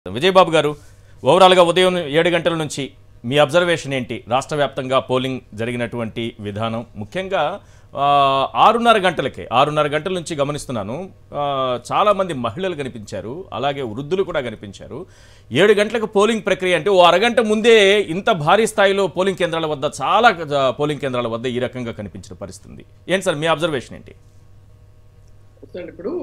విజయబాబు గారు ఓవరాల్గా ఉదయం ఏడు గంటల నుంచి మీ అబ్జర్వేషన్ ఏంటి రాష్ట్ర వ్యాప్తంగా పోలింగ్ జరిగినటువంటి విధానం ముఖ్యంగా ఆ, ఆరున్నర గంటలకే ఆరున్నర గంటల నుంచి గమనిస్తున్నాను ఆ, చాలామంది మహిళలు కనిపించారు అలాగే వృద్ధులు కూడా కనిపించారు ఏడు గంటలకు పోలింగ్ ప్రక్రియ అంటే ఓ అరగంట ముందే ఇంత భారీ స్థాయిలో పోలింగ్ కేంద్రాల వద్ద చాలా ఆ, పోలింగ్ కేంద్రాల వద్ద ఈ రకంగా కనిపించిన పరిస్థితి ఉంది ఏంటి సార్ మీ అబ్జర్వేషన్ ఏంటి చూడండి, ఇప్పుడు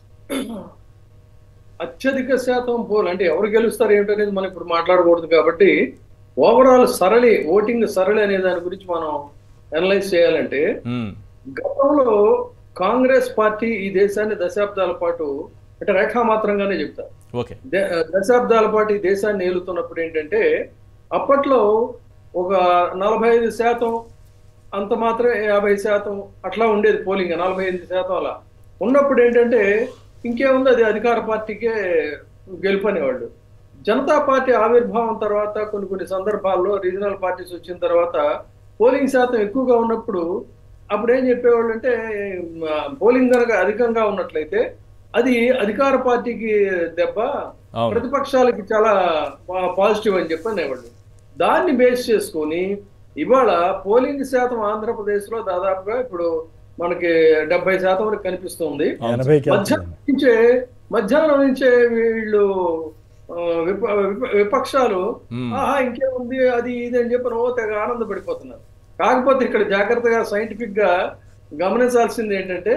అత్యధిక శాతం పోల్ అంటే ఎవరు గెలుస్తారు ఏంటనేది మనం ఇప్పుడు మాట్లాడకూడదు కాబట్టి ఓవరాల్ సరళి ఓటింగ్ సరళి అనే దాని గురించి మనం అనలైజ్ చేయాలంటే ఉమ్, గతంలో కాంగ్రెస్ పార్టీ ఈ దేశాన్ని దశాబ్దాల పాటు అంటే రేఖామాత్రంగానే చెప్తా ఓకే ద- దశాబ్దాల పాటు ఈ దేశాన్ని ఏలుతున్నప్పుడు ఏంటంటే అప్పట్లో ఒక నలభై ఐదు శాతం అంత మాత్రమే యాభై శాతం అట్లా ఉండేది పోలింగ్ నలభై ఐదు శాతం అలా ఉన్నప్పుడు ఏంటంటే ఇంకేముంది అది అధికార పార్టీకే గెలుపనేవాళ్ళు జనతా పార్టీ ఆవిర్భావం తర్వాత కొన్ని కొన్ని సందర్భాల్లో రీజనల్ పార్టీస్ వచ్చిన తర్వాత పోలింగ్ శాతం ఎక్కువగా ఉన్నప్పుడు అప్పుడు ఏం చెప్పేవాళ్ళు అంటే పోలింగ్ కనుక అధికంగా ఉన్నట్లయితే అది అధికార పార్టీకి దెబ్బ అవును ప్రతిపక్షాలకి చాలా పా- పాజిటివ్ అని చెప్పి అనేవాళ్ళు దాన్ని బేస్ చేసుకొని ఇవాళ పోలింగ్ శాతం ఆంధ్రప్రదేశ్ లో దాదాపుగా ఇప్పుడు మనకి డెబ్బై శాతం వరకు కనిపిస్తుంది ఎనభైకి మధ్యాహ్నం నుంచే మధ్యాహ్నం నుంచే వీళ్ళు ఆ, విప- విప- విపక్షాలు ఉమ్, ఆహా ఇంకేముంది అది ఇది అని చెప్పి ఓ తెగ ఆనందపడిపోతున్నారు కాకపోతే ఇక్కడ జాగ్రత్తగా సైంటిఫిక్ గా గమనించాల్సింది ఏంటంటే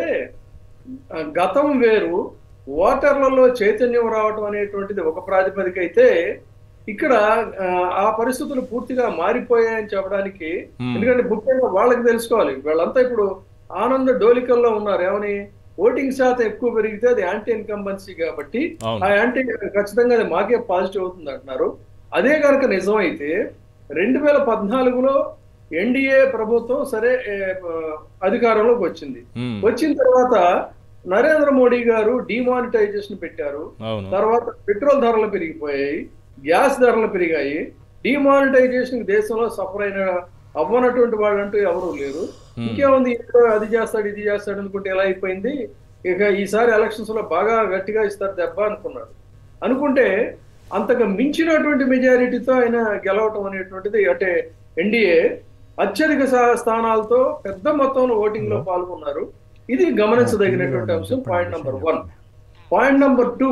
ఆ, గతం వేరు ఓటర్లలో చైతన్యం రావటం అనేటువంటిది ఒక ప్రాతిపదిక అయితే ఇక్కడ ఆ, ఆ పరిస్థితులు పూర్తిగా మారిపోయాయని చెప్పడానికి ఉమ్, ఎందుకంటే ముఖ్యంగా వాళ్ళకి తెలుసుకోవాలి వీళ్ళంతా ఇప్పుడు ఆనంద డోలికల్లో ఉన్నారు ఏమని ఓటింగ్ శాతం ఎక్కువ పెరిగితే అది యాంటీ ఇన్కంబెన్సీ కాబట్టి అవును ఆ యాంటీ ఖచ్చితంగా అది మాకే పాజిటివ్ అవుతుంది అంటున్నారు అదే కనుక నిజమైతే రెండు వేల పద్నాలుగులో ఎన్డీఏ ప్రభుత్వం సరే ఏ, ఆ, అధికారంలోకి వచ్చింది ఉమ్, వచ్చిన తర్వాత నరేంద్ర మోడీ గారు డిమానిటైజేషన్ పెట్టారు అవును తర్వాత పెట్రోల్ ధరలు పెరిగిపోయాయి గ్యాస్ ధరలు పెరిగాయి డిమానిటైజేషన్ దేశంలో సఫర్ అయిన అవ్వనటువంటి వాళ్ళంటూ ఎవరూ లేరు ఉమ్, ఇంకేముంది ఏదో అది చేస్తాడు ఇది చేస్తాడు అనుకుంటే ఎలా అయిపోయింది ఇక ఈసారి ఎలక్షన్స్ లో బాగా గట్టిగా ఇస్తారు దెబ్బ అనుకున్నాడు అనుకుంటే అంతకు మించినటువంటి మెజారిటీతో ఆయన గెలవటం అనేటువంటిది అంటే ఎన్డీఏ అత్యధిక సా- స్థానాలతో పెద్ద మొత్తంలో ఓటింగ్ లో పాల్గొన్నారు ఇది గమనించదగినటువంటి అంశం point number one point number two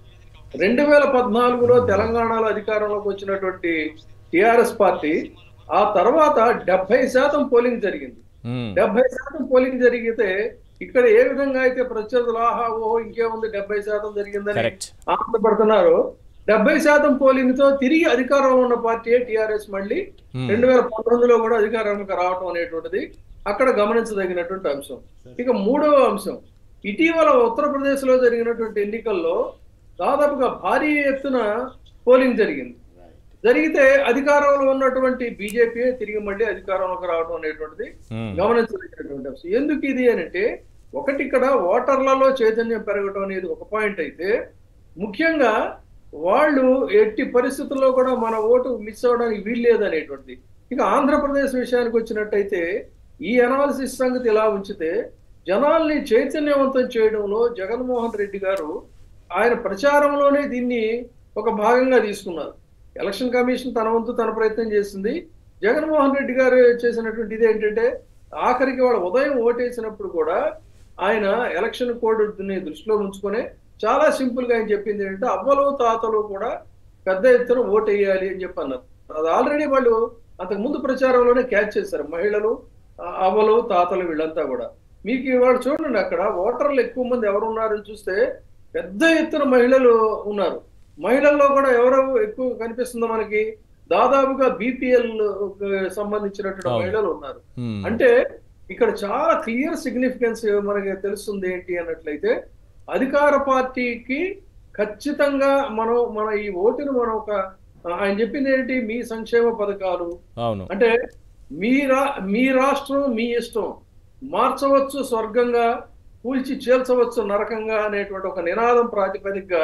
రెండు వేల పద్నాలుగులో తెలంగాణలో అధికారంలోకి వచ్చినటువంటి టిఆర్ఎస్ పార్టీ ఆ తర్వాత డెబ్బై శాతం పోలింగ్ జరిగింది ఉమ్, డెబ్బై శాతం పోలింగ్ జరిగితే ఇక్కడ ఏ విధంగా అయితే ప్రత్యర్థులు ఆహా ఓహో ఇంకేముంది డెబ్బై శాతం జరిగిందని కరెక్ట్ ఆనందపడుతున్నారు డెబ్బై శాతం పోలింగ్ తో తిరిగి అధికారంలో ఉన్న పార్టీ టిఆర్ఎస్ మళ్ళీ ఉమ్, రెండు వేల పంతొమ్మిదిలో కూడా అధికారంలోకి రావటం అనేటువంటిది అక్కడ గమనించదగినటువంటి అంశం ఇక మూడవ అంశం ఇటీవల ఉత్తరప్రదేశ్ లో జరిగినటువంటి ఎన్నికల్లో దాదాపుగా భారీ ఎత్తున పోలింగ్ జరిగింది జరిగితే అధికారంలో ఉన్నటువంటి బీజేపీ తిరిగి మళ్ళీ అధికారంలోకి రావడం అనేటువంటిది ఉమ్, గమనించదగినటువంటి అంశం ఎందుకు ఇది అని అంటే ఒకటి ఇక్కడ ఓటర్లలో చైతన్యం పెరగడం అనేది ఒక పాయింట్ అయితే ముఖ్యంగా వాళ్ళు ఎట్టి పరిస్థితుల్లో కూడా మన ఓటు మిస్ అవడానికి వీల్లేదు అనేటువంటిది ఇక ఆంధ్రప్రదేశ్ విషయానికి వచ్చినట్టయితే ఈ అనాలిసిస్ సంగతి ఇలా ఉంచితే జనాల్ని చైతన్యవంతం చేయడంలో జగన్మోహన్ రెడ్డి గారు ఆయన ప్రచారంలోనే దీన్ని ఒక భాగంగా తీసుకున్నారు ఎలక్షన్ కమిషన్ తన వంతు తన ప్రయత్నం చేసింది జగన్మోహన్ రెడ్డి గారు చేసినటువంటి ఇది ఏంటంటే ఆఖరికి వాళ్ళ ఉదయం ఓటేసినప్పుడు కూడా ఆయన ఎలక్షన్ కోడ్ ని దృష్టిలో ఉంచుకొని చాలా సింపుల్ గా ఆయన చెప్పింది ఏంటంటే అవ్వలు తాతలు కూడా పెద్ద ఎత్తున ఓటు వేయాలి అని చెప్పి అన్నారు అది ఆల్రెడీ వాళ్ళు అంతకు ముందు ప్రచారంలోనే క్యాచ్ చేశారు మహిళలు ఆ, అవ్వలు తాతలు వీళ్ళంతా కూడా మీకు ఇవాళ చూడండి అక్కడ ఓటర్లు ఎక్కువ మంది ఎవరు ఉన్నారని చూస్తే పెద్ద ఎత్తున మహిళలు ఉన్నారు మహిళల్లో కూడా ఎవరు ఎక్కువ కనిపిస్తుందో మనకి దాదాపుగా బీపీఎల్ సంబంధించినటువంటి అవును. మహిళలు ఉన్నారు ఉమ్, అంటే ఇక్కడ చాలా క్లియర్ సిగ్నిఫికెన్స్ మనకి తెలుస్తుంది ఏంటి అన్నట్లయితే అధికార పార్టీకి ఖచ్చితంగా మనం మన ఈ ఓటును మనం ఒక ఆయన చెప్పింది ఏంటి మీ సంక్షేమ పథకాలు అవును అంటే మీ రా మీ రాష్ట్రం మీ ఇష్టం మార్చవచ్చు స్వర్గంగా కూల్చి చేల్చవచ్చు నరకంగా అనేటువంటి ఒక నినాదం ప్రాతిపదికగా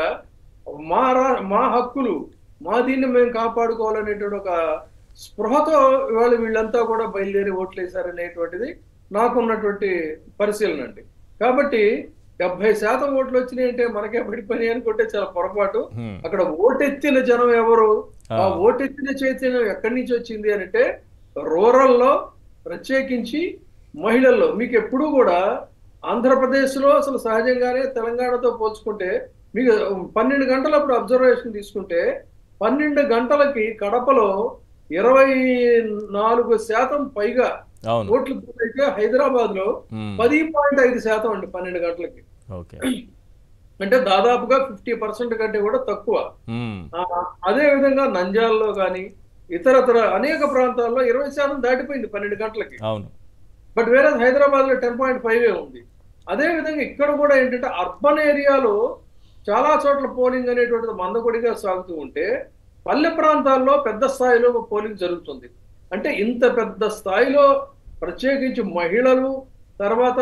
మా రా మా హక్కులు మా దీన్ని మేము కాపాడుకోవాలనేటువంటి ఒక స్పృహతో ఇవాళ వీళ్ళంతా కూడా బయలుదేరి ఓట్లేశారనేటువంటిది నాకున్నటువంటి పరిశీలన అండి కాబట్టి డెబ్బై శాతం ఓట్లు వచ్చినాయి అంటే మనకే పడిపోయినాయి అనుకుంటే చాలా పొరపాటు హ్మ్. అక్కడ ఓటెత్తిన జనం ఎవరు ఆ. ఆ ఓటెత్తిన చైతన్యం ఎక్కడి నుంచి వచ్చింది అని అంటే రూరల్లో ప్రత్యేకించి మహిళల్లో మీకు ఎప్పుడూ కూడా ఆంధ్రప్రదేశ్లో అసలు సహజంగానే తెలంగాణతో పోల్చుకుంటే మీకు పన్నెండు గంటలప్పుడు అబ్జర్వేషన్ తీసుకుంటే పన్నెండు గంటలకి కడపలో ఇరవై నాలుగు శాతం పైగా అవును ఓట్లు అయితే హైదరాబాద్ లో హ్మ్. పది పాయింట్ ఐదు శాతం అండి పన్నెండు గంటలకి ఓకే అంటే దాదాపుగా ఫిఫ్టీ పర్సెంట్ కంటే కూడా తక్కువ హ్మ్. ఆ, అదే విధంగా నంజాల్లో కానీ ఇతరతర అనేక ప్రాంతాల్లో ఇరవై శాతం దాటిపోయింది పన్నెండు గంటలకి అవును బట్ వేరే హైదరాబాద్ లో టెన్ పాయింట్ ఫైవ్ ఉంది అదే విధంగా ఇక్కడ కూడా ఏంటంటే అర్బన్ ఏరియాలో చాలా చోట్ల పోలింగ్ అనేటువంటిది మందకొడిగా సాగుతూ ఉంటే పల్లె ప్రాంతాల్లో పెద్ద స్థాయిలో పోలింగ్ జరుగుతుంది అంటే ఇంత పెద్ద స్థాయిలో ప్రత్యేకించి మహిళలు తర్వాత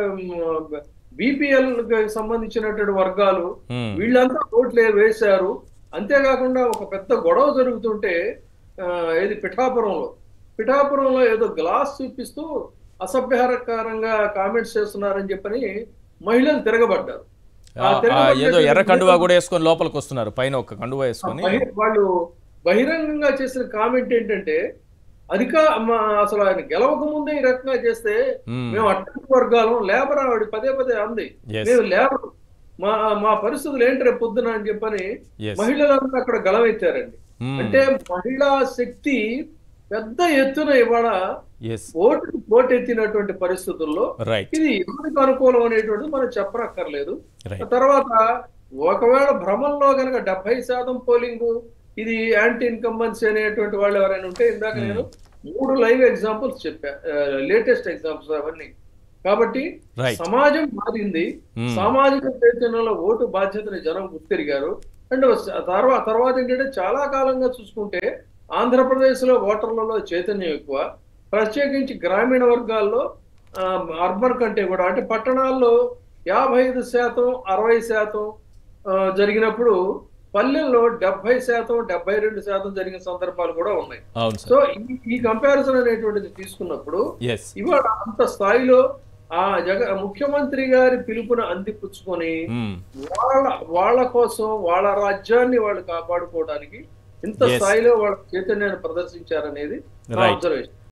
బీపీఎల్ సంబంధించినటువంటి వర్గాలు హ్మ్. వీళ్ళంతా ఓట్లే వేశారు అంతేకాకుండా ఒక పెద్ద గొడవ జరుగుతుంటే ఆ, ఏది పిఠాపురంలో పిఠాపురంలో ఏదో గ్లాస్ చూపిస్తూ అసభ్యకరంగా కామెంట్స్ చేస్తున్నారని చెప్పని మహిళలు తిరగబడ్డారు ఆ, ఆ, ఏదో ఎర్ర కండువా కూడా వేసుకొని లోపలికి వస్తున్నారు పైన ఒక కండువా వేసుకొని బహి- వాళ్ళు బహిరంగంగా చేసిన కామెంట్ ఏంటంటే అధిక మా- అసలు ఆయన గెలవక ముందే ఈ రకంగా చేస్తే హ్మ్. మేము అట్టడుగు వర్గాలం లేబర్ ఆవిడ పదే పదే అంది Yes. మేము లేబర్ మా మా పరిస్థితులు ఏంటి రేపు పొద్దున అని చెప్పని Yes. మహిళలంతా అక్కడ గలమెత్తారండి హ్మ్. అంటే మహిళా శక్తి పెద్ద ఎత్తున ఇవాళ ఎస్ ఓటుకు పోటెత్తినటువంటి పరిస్థితుల్లో రైట్ ఇది ఎవరికి అనుకూలం అనేటువంటిది మనం చెప్పనక్కర్లేదు రైట్ తర్వాత ఒకవేళ భ్రమంలో కనుక డెబ్బై శాతం పోలింగ్ ఇది యాంటీ ఇన్కంబెన్సీ అనేటువంటి వాళ్ళు ఎవరైనా ఉంటే ఇందాక నేను మూడు లైవ్ ఎగ్జాంపుల్స్ చెప్పా లేటెస్ట్ ఎగ్జాంపుల్స్ అవన్నీ కాబట్టి Right. సమాజం మారింది Hmm. సామాజిక చైతన్యంలో ఓటు బాధ్యతని జనం గుర్తిరిగారు అండ్ తర్వాత తర్వాత ఏంటంటే చాలా కాలంగా చూసుకుంటే ఆంధ్రప్రదేశ్ లో ఓటర్లలో చైతన్యం ఎక్కువ ప్రత్యేకించి గ్రామీణ వర్గాల్లో ఆ, అర్బన్ కంటే కూడా అంటే పట్టణాల్లో యాభై ఐదు శాతం అరవై శాతం ఆ, జరిగినప్పుడు పల్లెల్లో డెబ్బై శాతం డెబ్బై రెండు శాతం జరిగిన సందర్భాలు కూడా ఉన్నాయి అవును సో సార్ ఈ ఈ కంపారిజన్ అనేటువంటిది తీసుకున్నప్పుడు ఎస్ ఇవాళ అంత స్థాయిలో ఆ జగ ముఖ్యమంత్రి గారి పిలుపును అందిపుచ్చుకొని హ్మ్. వాళ్ళ వాళ్ళ కోసం వాళ్ళ రాజ్యాన్ని వాళ్ళు కాపాడుకోవడానికి ఇంత Yes. స్థాయిలో వాళ్ళ చైతన్యాన్ని ప్రదర్శించారనేది Right. అబ్జర్వేషన్